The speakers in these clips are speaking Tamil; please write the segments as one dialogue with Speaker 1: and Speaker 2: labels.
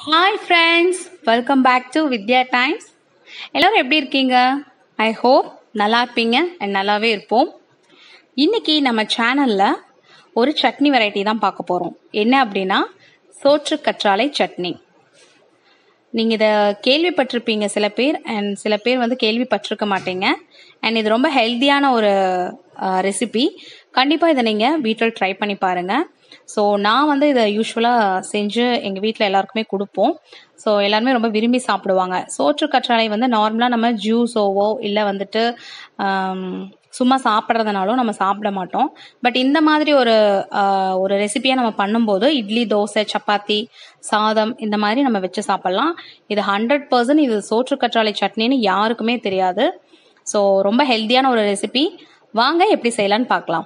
Speaker 1: hi friends welcome back to Vidya times எல்லோரும் எப்படி இருக்கீங்க ஐ ஹோப் நல்லா இருப்பீங்க அண்ட் நல்லாவே இருப்போம் இன்னைக்கு நம்ம சேனலில் ஒரு சட்னி வெரைட்டி தான் பார்க்க போகிறோம் என்ன அப்படின்னா சோற்று கற்றாழை சட்னி நீங்கள் இதை கேள்விப்பட்டிருப்பீங்க சில பேர் அண்ட் சில பேர் வந்து கேள்விப்பட்டிருக்க மாட்டீங்க அண்ட் இது ரொம்ப ஹெல்த்தியான ஒரு ரெசிபி கண்டிப்பாக இதை நீங்கள் வீட்டில் ட்ரை பண்ணி பாருங்கள் ஸோ நான் வந்து இதை யூஸ்வலாக செஞ்சு எங்கள் வீட்டில் எல்லாருக்குமே கொடுப்போம் ஸோ எல்லாருமே ரொம்ப விரும்பி சாப்பிடுவாங்க சோற்று கற்றாழை வந்து நார்மலாக நம்ம ஜூஸோவோ இல்லை வந்துட்டு ஆம், சும்மா சாப்பிட்றதுனாலும் நம்ம சாப்பிட மாட்டோம் பட் இந்த மாதிரி ஒரு ஆஹ், ஒரு ரெசிபியை நம்ம பண்ணும்போது இட்லி தோசை சப்பாத்தி சாதம் இந்த மாதிரி நம்ம வச்சு சாப்பிட்லாம் இது ஹண்ட்ரட் பர்சன்ட் இது சோற்று கற்றாழை சட்னின்னு யாருக்குமே தெரியாது ஸோ ரொம்ப ஹெல்த்தியான ஒரு ரெசிபி வாங்க எப்படி செய்யலான்னு பார்க்கலாம்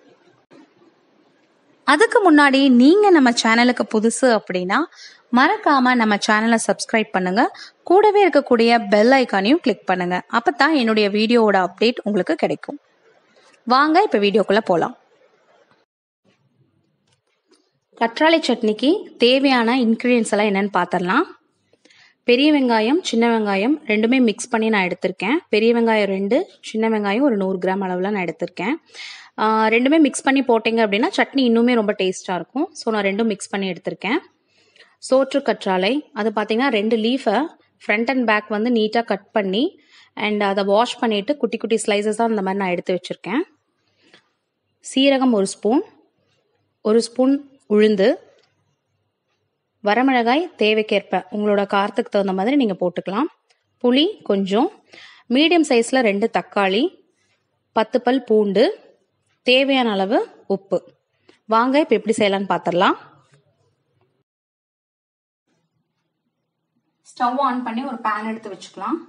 Speaker 1: அதுக்கு முன்னாடி நீங்க நம்ம சேனலுக்கு புதுசு அப்படின்னா மறக்காம நம்ம சேனலை சப்ஸ்கிரைப் பண்ணுங்க கூடவே இருக்கக்கூடிய பெல் ஐக்கானையும் கிளிக் பண்ணுங்க அப்பதான் என்னுடைய வீடியோவோட அப்டேட் உங்களுக்கு கிடைக்கும் வாங்க இப்ப வீடியோக்குள்ள போலாம் கற்றாழை சட்னிக்கு தேவையான இன்க்ரீடியன்ஸ் எல்லாம் என்னன்னு பார்த்துடலாம் பெரிய வெங்காயம் சின்ன வெங்காயம் ரெண்டுமே மிக்ஸ் பண்ணி நான் எடுத்திருக்கேன் பெரிய வெங்காயம் ரெண்டு சின்ன வெங்காயம் ஒரு நூறு கிராம் அளவில் நான் எடுத்திருக்கேன் ஆஹ் ரெண்டுமே மிக்ஸ் பண்ணி போட்டீங்க அப்படின்னா சட்னி இன்னுமே ரொம்ப டேஸ்ட்டாக இருக்கும் ஸோ நான் ரெண்டும் மிக்ஸ் பண்ணி எடுத்திருக்கேன் சோற்று கற்றாழை அது பார்த்தீங்கன்னா ரெண்டு லீஃபை ஃப்ரண்ட் அண்ட் பேக் வந்து நீட்டாக கட் பண்ணி அண்ட் அதை வாஷ் பண்ணிவிட்டு குட்டி குட்டி ஸ்லைசஸாக இந்த மாதிரி நான் எடுத்து வச்சுருக்கேன் சீரகம் ஒரு ஸ்பூன் ஒரு ஸ்பூன் உளுந்து வரமிளகாய் தேவைக்கேற்ப உங்களோட காரத்துக்கு தகுந்த மாதிரி நீங்கள் போட்டுக்கலாம் புளி கொஞ்சம் மீடியம் சைஸில் ரெண்டு தக்காளி பத்து பல் பூண்டு தேவையான அளவு உப்பு வாங்க இப்போ எப்படி செய்யலாம்னு பார்த்துடலாம் ஸ்டவ் ஆன் பண்ணி ஒரு பேன் எடுத்து வச்சுக்கலாம்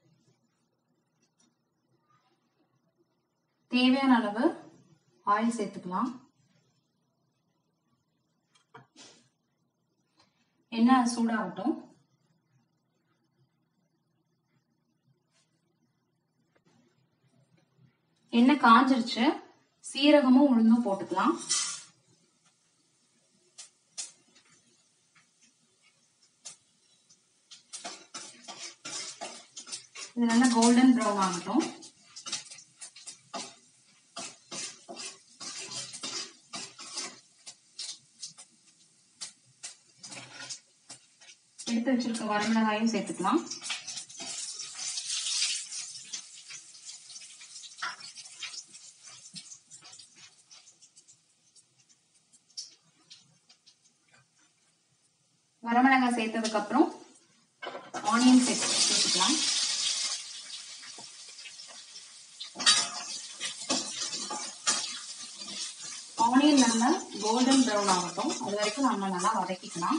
Speaker 1: தேவையான அளவு ஆயில் சேர்த்துக்கலாம் எண்ணெய் சூடாகட்டும் எண்ணெய் காஞ்சிருச்சு சீரகமும் உளுந்தும் போட்டுக்கலாம் இது நல்லா கோல்டன் ப்ரௌன் ஆகட்டும் எடுத்து வச்சிருக்க வரமிளகாயும் சேர்த்துக்கலாம் வரமிளகாய் சேர்த்ததுக்கு அப்புறம் ஆனியன் சேர்த்து சேர்த்துக்கலாம் ஆனியன் நல்லா கோல்டன் ப்ரௌன் ஆகட்டும் அது வரைக்கும் நம்ம நல்லா வதக்கிக்கலாம்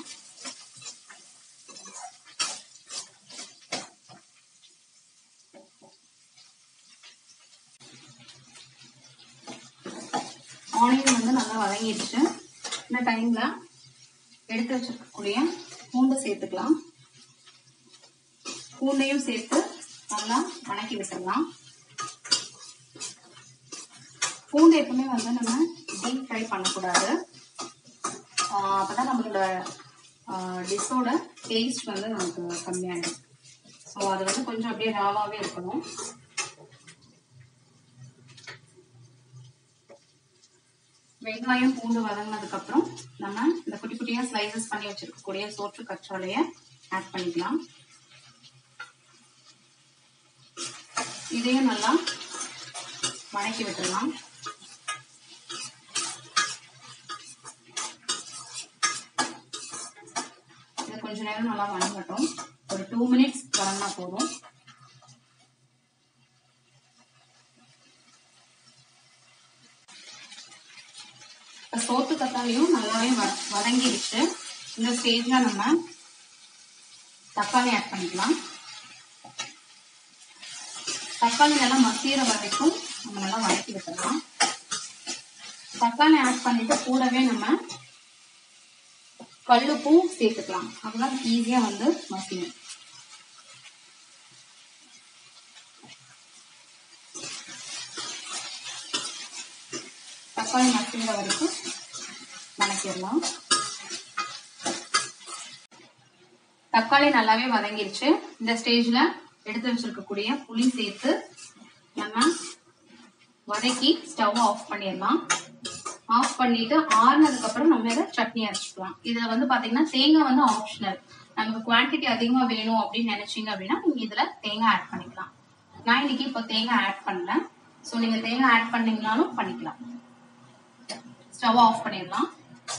Speaker 1: ஆனியன் வந்து நல்லா வதங்கிடுச்சு இந்த டைம்ல எடுத்து வச்சிருக்கக்கூடிய பூண்டை சேர்த்துக்கலாம் பூண்டையும் சேர்த்து நல்லா வணக்கி விட்டுடலாம் பூண்டு எப்பவுமே வந்து நம்ம டீப் ஃப்ரை பண்ணக்கூடாது ஆஹ் அப்பதான் நம்மளோட டிஷ்ஷோட டேஸ்ட் வந்து நமக்கு கம்மியாயிடும் ஸோ அது வந்து கொஞ்சம் அப்படியே ராவாவே இருக்கணும் வெங்காயம் பூண்டு வதங்கினதுக்கு அப்புறம் நம்ம இந்த குட்டி குட்டியா ஸ்லைசஸ் பண்ணி வச்சிருக்கக்கூடிய சோற்று கற்றாழைய ஆட் பண்ணிக்கலாம் இதையும் நல்லா வணக்கி விட்டுடலாம் இது கொஞ்ச நேரம் நல்லா வணங்கட்டும் ஒரு டூ மினிட்ஸ் வதங்கினா போதும் இப்ப சோத்து தக்காளியும் நல்லாவே வ- வதங்கிடுச்சு இந்த ஸ்டேஜ்ல நம்ம தக்காளி ஆட் பண்ணிக்கலாம் தக்காளி நல்லா மசிகிற வரைக்கும் நம்ம நல்லா வதக்கி விட்டுறலாம் தக்காளி ஆட் பண்ணிட்டு கூடவே நம்ம கல்லுப்பும் சேர்த்துக்கலாம் அப்பதான் ஈஸியா வந்து மசியும் தக்காளி மசிகிற வரைக்கும் வணக்கிடலாம் தக்காளி நல்லாவே வதங்கிருச்சு இந்த ஸ்டேஜ்ல எடுத்து வச்சிருக்கக்கூடிய புளி சேர்த்து நம்ம வதக்கி ஸ்டவ் ஆஃப் பண்ணிடலாம் ஆஃப் பண்ணிட்டு ஆறுனதுக்கு அப்புறம் நம்ம இதை சட்னி அரைச்சிக்கலாம் இதுல வந்து பாத்தீங்கன்னா தேங்காய் வந்து ஆப்ஷனல் நமக்கு குவான்டிட்டி அதிகமா வேணும் அப்படின்னு நினைச்சீங்க அப்படின்னா நீங்க இதுல தேங்காய் ஆட் பண்ணிக்கலாம் நான் இன்னைக்கு இப்போ தேங்காய் ஆட் பண்ணல ஸோ நீங்க தேங்காய் ஆட் பண்ணீங்கனாலும் பண்ணிக்கலாம் ஸ்டவ் ஆஃப் பண்ணிடலாம்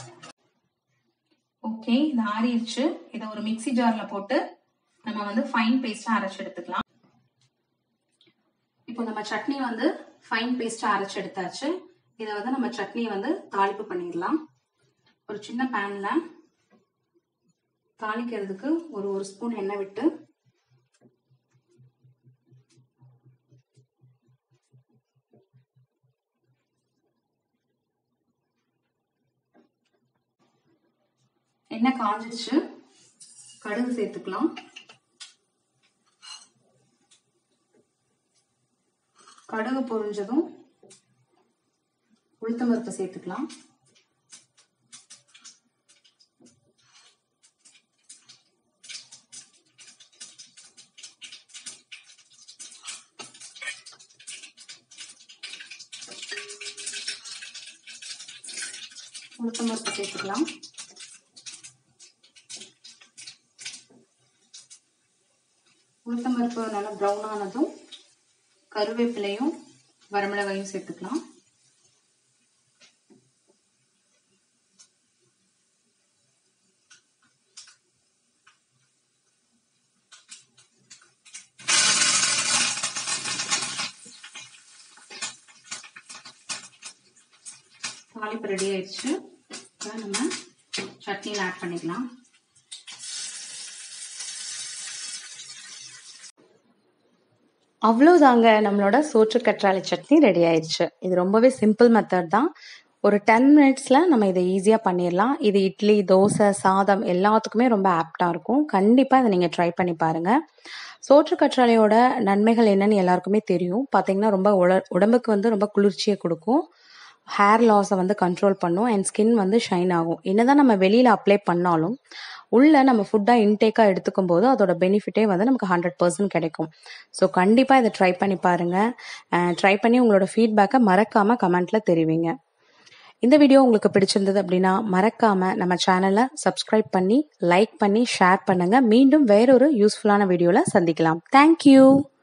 Speaker 1: ஓகே இது ஆறிடுச்சு இதை ஒரு மிக்ஸி ஜார்ல போட்டு நம்ம வந்து ஃபைன் பேஸ்டா அரைச்சு எடுத்துக்கலாம் இப்போ நம்ம சட்னி வந்து ஃபைன் பேஸ்டா அரைச்சு எடுத்தாச்சு இதை வந்து நம்ம சட்னி வந்து தாளிப்பு பண்ணிடலாம் ஒரு சின்ன பேன்ல தாளிக்கிறதுக்கு ஒரு ஒரு ஸ்பூன் எண்ணெய் விட்டு எண்ணெய் காஞ்சிச்சு கடுகு சேர்த்துக்கலாம் கடுகு பொரிஞ்சதும் உளுத்தம்பருப்பு சேர்த்துக்கலாம் உளுத்தம்பருப்பு சேர்த்துக்கலாம் உளுத்தம்பருப்பு நல்லா ப்ரௌன் ஆனதும் கருவேப்பிலையும் வரமிளகாயும் சேர்த்துக்கலாம் தாளிப்பு ரெடி ஆயிடுச்சு இப்போ நம்ம சட்னியில் ஆட் பண்ணிக்கலாம்
Speaker 2: அவ்வளோதாங்க நம்மளோட சோற்று கற்றாழை சட்னி ரெடி ஆயிடுச்சு இது ரொம்பவே சிம்பிள் மெத்தட் தான் ஒரு டென் மினிட்ஸில் நம்ம இதை ஈஸியாக பண்ணிடலாம் இது இட்லி தோசை சாதம் எல்லாத்துக்குமே ரொம்ப ஆப்டாக இருக்கும் கண்டிப்பாக இதை நீங்கள் ட்ரை பண்ணி பாருங்கள் சோற்று கற்றாழையோட நன்மைகள் என்னன்னு எல்லாருக்குமே தெரியும் பார்த்தீங்கன்னா ரொம்ப உட உடம்புக்கு வந்து ரொம்ப குளிர்ச்சியை கொடுக்கும் ஹேர் லாஸை வந்து கண்ட்ரோல் பண்ணும் அண்ட் ஸ்கின் வந்து ஷைன் ஆகும் என்னதான் நம்ம வெளியில் அப்ளை பண்ணாலும் உள்ள நம்ம ஃபுட்டாக இன்டேக்காக எடுத்துக்கும் போது அதோட பெனிஃபிட்டே வந்து நமக்கு ஹண்ட்ரட் பர்சன்ட் கிடைக்கும் ஸோ கண்டிப்பாக இதை ட்ரை பண்ணி பாருங்கள் ட்ரை பண்ணி உங்களோட ஃபீட்பேக்கை மறக்காமல் கமெண்ட்டில் தெரிவிங்க இந்த வீடியோ உங்களுக்கு பிடிச்சிருந்தது அப்படின்னா மறக்காம நம்ம சேனலை சப்ஸ்கிரைப் பண்ணி லைக் பண்ணி ஷேர் பண்ணுங்க மீண்டும் வேறொரு யூஸ்ஃபுல்லான வீடியோல சந்திக்கலாம் தேங்க்யூ